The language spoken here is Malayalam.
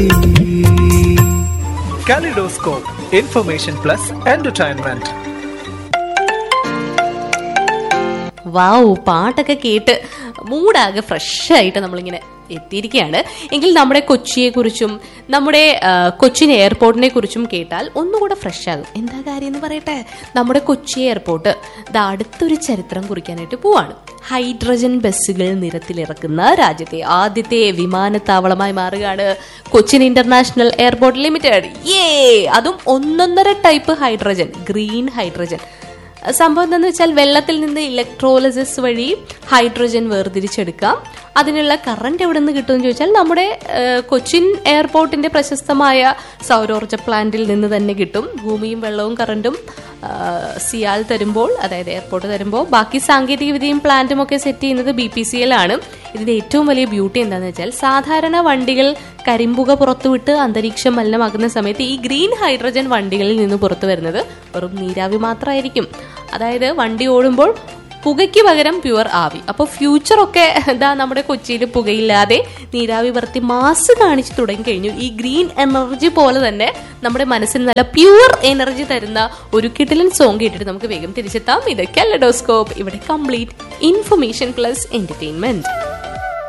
Kaleidoscope, information plus entertainment. വാവ് പാട്ടൊക്കെ കേട്ട് മൂടാകെ ഫ്രഷ് ആയിട്ട് നമ്മളിങ്ങനെ എത്തിയിരിക്കുകയാണ് എങ്കിൽ നമ്മുടെ കൊച്ചിയെക്കുറിച്ചും നമ്മുടെ ആ, കൊച്ചിൻ എയർപോർട്ടിനെ കുറിച്ചും കേട്ടാൽ ഒന്നുകൂടെ ഫ്രഷ് ആകും എന്താ കാര്യം എന്ന് പറയട്ടെ നമ്മുടെ കൊച്ചി എയർപോർട്ട് ഇത് അടുത്തൊരു ചരിത്രം കുറിക്കാനായിട്ട് പോവാണ് ഹൈഡ്രജൻ ബസ്സുകൾ നിരത്തിലിറക്കുന്ന രാജ്യത്തെ ആദ്യത്തെ വിമാനത്താവളമായി മാറുകയാണ് കൊച്ചിൻ ഇന്റർനാഷണൽ എയർപോർട്ട് ലിമിറ്റഡ് ഏ അതും ഒന്നൊന്നര ടൈപ്പ് ഹൈഡ്രജൻ ഗ്രീൻ ഹൈഡ്രജൻ സംഭവം എന്താണെന്ന് വെച്ചാൽ വെള്ളത്തിൽ നിന്ന് ഇലക്ട്രോളിസിസ് വഴി ഹൈഡ്രജൻ വേർതിരിച്ചെടുക്കാം അതിനുള്ള കറണ്ട് എവിടെ നിന്ന് കിട്ടുമെന്ന് ചോദിച്ചാൽ നമ്മുടെ ആ, കൊച്ചിൻ എയർപോർട്ടിന്റെ പ്രശസ്തമായ സൗരോർജ്ജ പ്ലാന്റിൽ നിന്ന് തന്നെ കിട്ടും ഭൂമിയും വെള്ളവും കറണ്ടും ആ, സിയാൽ തരുമ്പോൾ അതായത് എയർപോർട്ട് തരുമ്പോൾ ബാക്കി സാങ്കേതിക വിദ്യയും പ്ലാന്റും ഒക്കെ സെറ്റ് ചെയ്യുന്നത് ബി പി സി എൽ ആണ് ഇതിന്റെ ഏറ്റവും വലിയ ബ്യൂട്ടി എന്താണെന്ന് വെച്ചാൽ സാധാരണ വണ്ടികൾ കരിമ്പുക പുറത്തുവിട്ട് അന്തരീക്ഷം മലിനമാക്കുന്ന സമയത്ത് ഈ ഗ്രീൻ ഹൈഡ്രജൻ വണ്ടികളിൽ നിന്ന് പുറത്തു വരുന്നത് വെറും നീരാവി മാത്രമായിരിക്കും അതായത് വണ്ടി ഓടുമ്പോൾ പുകയ്ക്ക് പകരം പ്യുവർ ആവി അപ്പോൾ ഫ്യൂച്ചറൊക്കെ എന്താ നമ്മുടെ കൊച്ചിയിൽ പുകയില്ലാതെ നീരാവി പറത്തി മാസ് കാണിച്ചു തുടങ്ങി കഴിഞ്ഞു ഈ ഗ്രീൻ എനർജി പോലെ തന്നെ നമ്മുടെ മനസ്സിന് നല്ല പ്യുവർ എനർജി തരുന്ന ഒരു കിടിലൻ സോങ് കേട്ടിട്ട് നമുക്ക് വേഗം തിരിച്ചെത്താം ഇത് കെല്ലഡോസ്കോപ്പ് ഇവിടെ കംപ്ലീറ്റ് ഇൻഫർമേഷൻ പ്ലസ് എന്റർടൈൻമെന്റ്